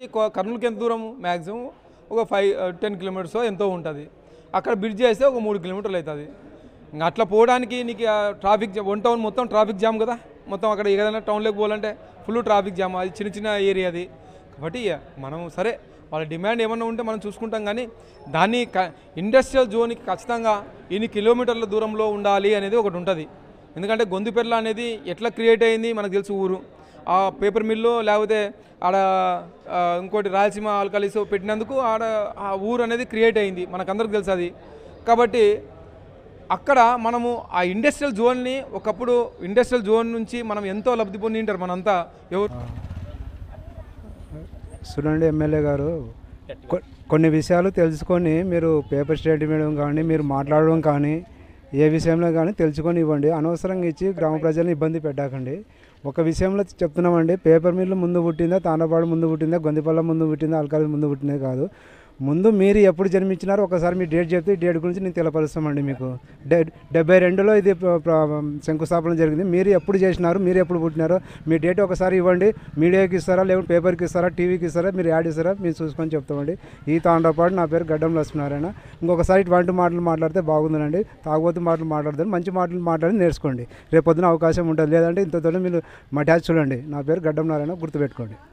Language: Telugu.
ఎక్కువ కర్నూలుకి ఎంత దూరం మ్యాక్సిమం ఒక ఫైవ్ టెన్ కిలోమీటర్స్ ఎంతో ఉంటుంది అక్కడ బ్రిడ్జ్ చేస్తే ఒక మూడు కిలోమీటర్లు అవుతుంది ఇంకా అట్లా పోవడానికి నీకు ఆ ట్రాఫిక్ జా- వన్ టౌన్ మొత్తం ట్రాఫిక్ జామ్ కదా మొత్తం అక్కడ ఏదైనా టౌన్లోకి పోవాలంటే ఫుల్ ట్రాఫిక్ జామ్ అది చిన్న చిన్న ఏరియా అది కాబట్టి ఇక మనం సరే వాళ్ళ డిమాండ్ ఏమన్నా ఉంటే మనం చూసుకుంటాం కానీ దాన్ని క ఇండస్ట్రియల్ జోన్కి ఖచ్చితంగా ఇన్ని కిలోమీటర్ల దూరంలో ఉండాలి అనేది ఒకటి ఉంటుంది ఎందుకంటే గొంతుపెర్ల అనేది ఎట్లా క్రియేట్ అయింది మనకు తెలుసు ఊరు ఆ పేపర్ మిల్లు లేకపోతే ఆడ ఆ, ఇంకోటి రాయలసీమ ఆల్కలీస్ పెట్టినందుకు ఆడ ఆ ఊరు అనేది క్రియేట్ అయింది మనకందరికి తెలుసు అది కాబట్టి అక్కడ మనము ఆ ఇండస్ట్రియల్ జోన్ని ఒకప్పుడు ఇండస్ట్రియల్ జోన్ నుంచి మనం ఎంతో లబ్ధి పొంది ఉంటారు మనంతా ఎవరు చూడండి ఎమ్మెల్యే గారు కొ- కొన్ని విషయాలు తెలుసుకొని మీరు పేపర్ స్టేట్మెంట్ కానీ మీరు మాట్లాడడం కానీ ఏ విషయంలో కానీ తెలుసుకొని ఇవ్వండి అనవసరంగా ఇచ్చి గ్రామ ప్రజల్ని ఇబ్బంది పెట్టకండి ఒక విషయంలో చెప్తున్నామండి పేపర్ మిల్లు ముందు పుట్టిందా తాండపాడు ముందు పుట్టిందా గొందిపల్ల ముందు పుట్టిందా అల్కాలి ముందు పుట్టిందే కాదు ముందు మీరు ఎప్పుడు జన్మించినారో ఒకసారి మీ డేట్ చెప్తే ఈ డేట్ గురించి నేను తెలపరుస్తామండి మీకు డె డెబ్బై రెండులో ఇది ప్ర- ప్ర- శంకుస్థాపన జరిగింది మీరు ఎప్పుడు చేసినారు మీరు ఎప్పుడు పుట్టినారో మీ డేట్ ఒకసారి ఇవ్వండి మీడియాకి ఇస్తారా లేకుంటే పేపర్కి ఇస్తారా టీవీకి ఇస్తారా మీరు యాడ్ ఇస్తారా మీరు చూసుకొని చెప్తామండి ఈ తాండపాటు నా పేరు గడ్డం లక్ష్మీనారాయణ ఇంకొకసారి ఇటువంటి మాటలు మాట్లాడితే బాగుందండి తాగుబోతు మాటలు మాట్లాడతారు మంచి మాటలు మాట్లాడి నేర్చుకోండి రేపు పొద్దున అవకాశం ఉంటుంది లేదంటే ఇంతతో మీరు మా ట్యాచ్ చూడండి నా పేరు గడ్డం నారాయణ గుర్తుపెట్టుకోండి